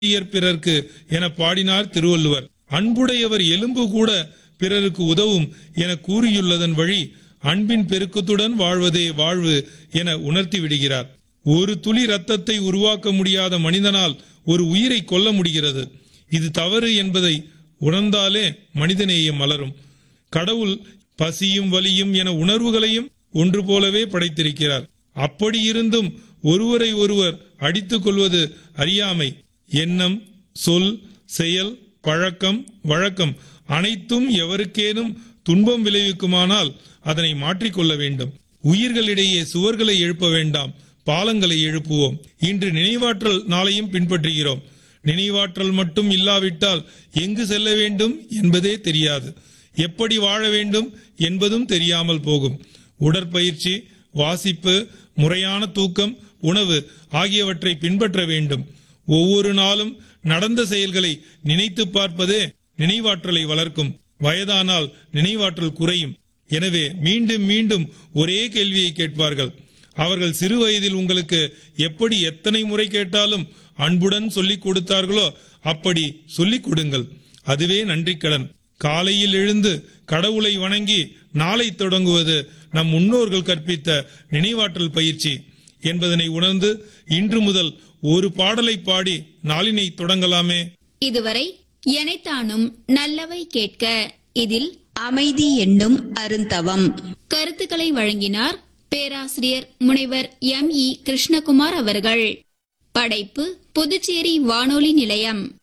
பிறர்க்கு என பாடினார் திருவள்ளுவர் அன்புடையவர் எலும்பு கூட பிறருக்கு உதவும் என கூறியுள்ளதன் வழி அன்பின் பெருக்கத்துடன் வாழ்வதே வாழ்வு என உணர்த்தி விடுகிறார் ஒரு துளி ரத்தத்தை உருவாக்க முடியாத மனிதனால் ஒரு உயிரை கொல்ல முடிகிறது இது தவறு என்பதை உணர்ந்தாலே மனிதநேயம் மலரும் கடவுள் பசியும் வலியும் என உணர்வுகளையும் ஒன்று போலவே படைத்திருக்கிறார் அப்படி இருந்தும் ஒருவரை ஒருவர் அடித்துக் கொள்வது அறியாமை எண்ணம் சொல் செயல் பழக்கம் வழக்கம் அனைத்தும் எவருக்கேனும் துன்பம் விளைவிக்குமானால் அதனை மாற்றிக்கொள்ள வேண்டும் உயிர்களிடையே சுவர்களை எழுப்ப வேண்டாம் பாலங்களை எழுப்புவோம் இன்று நினைவாற்றல் நாளையும் பின்பற்றுகிறோம் நினைவாற்றல் மட்டும் இல்லாவிட்டால் எங்கு செல்ல வேண்டும் என்பதே தெரியாது எப்படி வாழ வேண்டும் என்பதும் தெரியாமல் போகும் உடற்பயிற்சி வாசிப்பு முறையான தூக்கம் உணவு ஆகியவற்றை பின்பற்ற வேண்டும் ஒவ்வொரு நாளும் நடந்த செயல்களை நினைத்து பார்ப்பதே நினைவாற்றலை வளர்க்கும் வயதானால் நினைவாற்றல் குறையும் எனவே மீண்டும் மீண்டும் ஒரே கேள்வியை கேட்பார்கள் அவர்கள் சிறு வயதில் உங்களுக்கு எப்படி எத்தனை முறை கேட்டாலும் அன்புடன் சொல்லிக் கொடுத்தார்களோ அப்படி சொல்லிக் கொடுங்கள் அதுவே நன்றிக்கடன் காலையில் எழுந்து கடவுளை வணங்கி நாளை தொடங்குவது நம் முன்னோர்கள் கற்பித்த நினைவாற்றல் பயிற்சி என்பதனை உணர்ந்து இன்று முதல் ஒரு பாடலை பாடி நாளினை தொடங்கலாமே இதுவரை எனைத்தானும் நல்லவை கேட்க இதில் அமைதி என்னும் அருந்தவம் கருத்துக்களை வழங்கினார் பேராசிரியர் முனைவர் எம் இ கிருஷ்ணகுமார் அவர்கள் படைப்பு புதுச்சேரி வானொலி நிலையம்